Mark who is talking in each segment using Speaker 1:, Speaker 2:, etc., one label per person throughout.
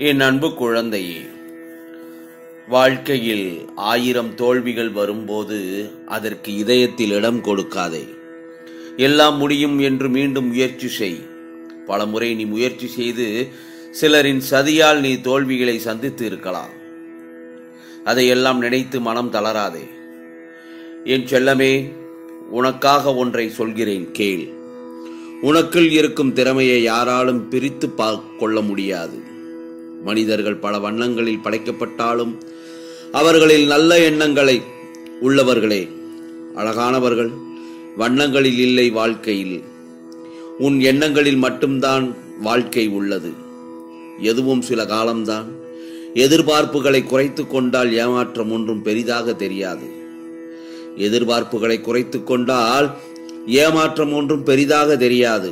Speaker 1: என் அன்பு குழந்தையே வாழ்க்கையில் ஆயிரம் தோல்விகள் வரும்போது அதற்கு இதயத்தில் இடம் கொடுக்காதே எல்லாம் முடியும் என்று மீண்டும் முயற்சி செய் பலமுறை நீ முயற்சி செய்து சிலரின் சதியால் நீ தோல்விகளை சந்தித்து இருக்கலாம் அதையெல்லாம் நினைத்து மனம் தளராதே என் செல்லமே உனக்காக ஒன்றை சொல்கிறேன் கேள் உனக்குள் இருக்கும் திறமையை யாராலும் பிரித்து கொள்ள முடியாது மனிதர்கள் பல வண்ணங்களில் படைக்கப்பட்டாலும் அவர்களில் நல்ல எண்ணங்களை உள்ளவர்களே அழகானவர்கள் வண்ணங்களில் இல்லை வாழ்க்கையில் உன் எண்ணங்களில் மட்டும்தான் வாழ்க்கை உள்ளது எதுவும் சில காலம்தான் எதிர்பார்ப்புகளை குறைத்து கொண்டால் ஏமாற்றம் ஒன்றும் பெரிதாக தெரியாது எதிர்பார்ப்புகளை குறைத்து கொண்டால் ஏமாற்றம் ஒன்றும் பெரிதாக தெரியாது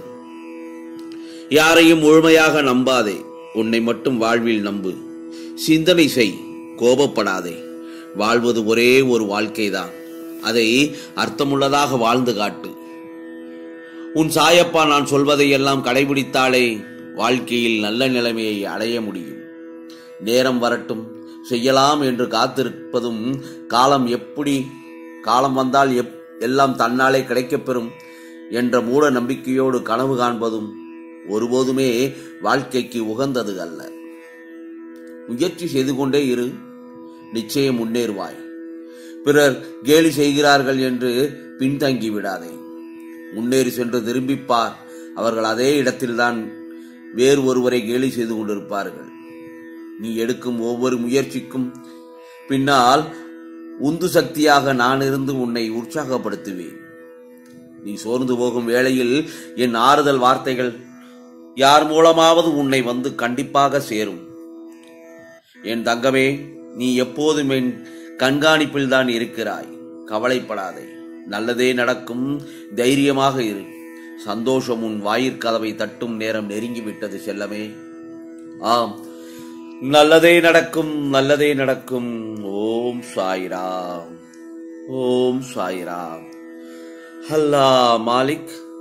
Speaker 1: யாரையும் முழுமையாக நம்பாதே உன்னை மட்டும் வாழ்வில் நம்பு சிந்தனை செய் கோபப்படாதே வாழ்வது ஒரே ஒரு வாழ்க்கைதான் அதை அர்த்தமுள்ளதாக வாழ்ந்து காட்டு உன் சாயப்பா நான் சொல்வதை எல்லாம் கடைபிடித்தாலே வாழ்க்கையில் நல்ல நிலைமையை அடைய முடியும் நேரம் வரட்டும் செய்யலாம் என்று காத்திருப்பதும் காலம் எப்படி காலம் வந்தால் எப் எல்லாம் தன்னாலே கிடைக்கப்பெறும் என்ற மூட நம்பிக்கையோடு கனவு காண்பதும் ஒருபோதுமே வாழ்க்கைக்கு உகந்தது அல்ல முயற்சி செய்து கொண்டே இரு நிச்சயம் முன்னேறுவாய் பிறர் கேலி செய்கிறார்கள் என்று பின்தங்கி விடாதே முன்னேறி சென்று திரும்பிப்பார் அவர்கள் அதே இடத்தில்தான் வேறு ஒருவரை கேலி செய்து கொண்டிருப்பார்கள் நீ எடுக்கும் ஒவ்வொரு முயற்சிக்கும் பின்னால் உந்து சக்தியாக நான் இருந்து உன்னை உற்சாகப்படுத்துவேன் நீ சோர்ந்து போகும் வேளையில் என் ஆறுதல் வார்த்தைகள் யார் மூலமாவது உன்னை வந்து கண்டிப்பாக சேரும் என் தங்கமே நீ எப்போதும் என் கண்காணிப்பில் தான் இருக்கிறாய் கவலைப்படாதே நல்லதே நடக்கும் தைரியமாக இரு சந்தோஷம் உன் வாயிற்கதவை தட்டும் நேரம் நெருங்கிவிட்டது செல்லமே ஆம் நல்லதே நடக்கும் நல்லதே நடக்கும் ஓம் சாய்ராம் ஓம் சாய்ராம் அல்லா மாலிக்